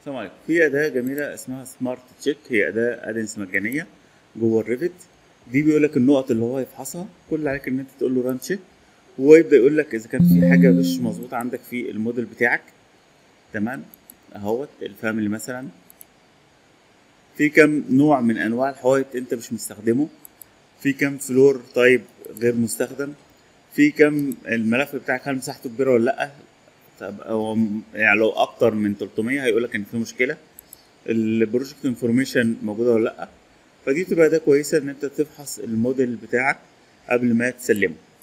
السلام عليكم في اداه جميله اسمها سمارت تشيك هي اداه ادنس مجانيه جوه الريفت دي بيقول لك النقط اللي هو يفحصها كل اللي عليك ان انت تقول له ران تشيك وهو يبدا يقول لك اذا كان في حاجه مش مظبوطه عندك في الموديل بتاعك تمام اهوت الفاميلي مثلا في كم نوع من انواع الحوايط انت مش مستخدمه في كم فلور طيب غير مستخدم في كم الملف بتاعك هل مساحته كبيره ولا لا طب هو م- يعني لو اكتر من 300 هيقول لك ان في مشكله البروجكت انفورميشن موجوده ولا لا فدي تبقى ده كويسه ان انت تفحص الموديل بتاعك قبل ما تسلمه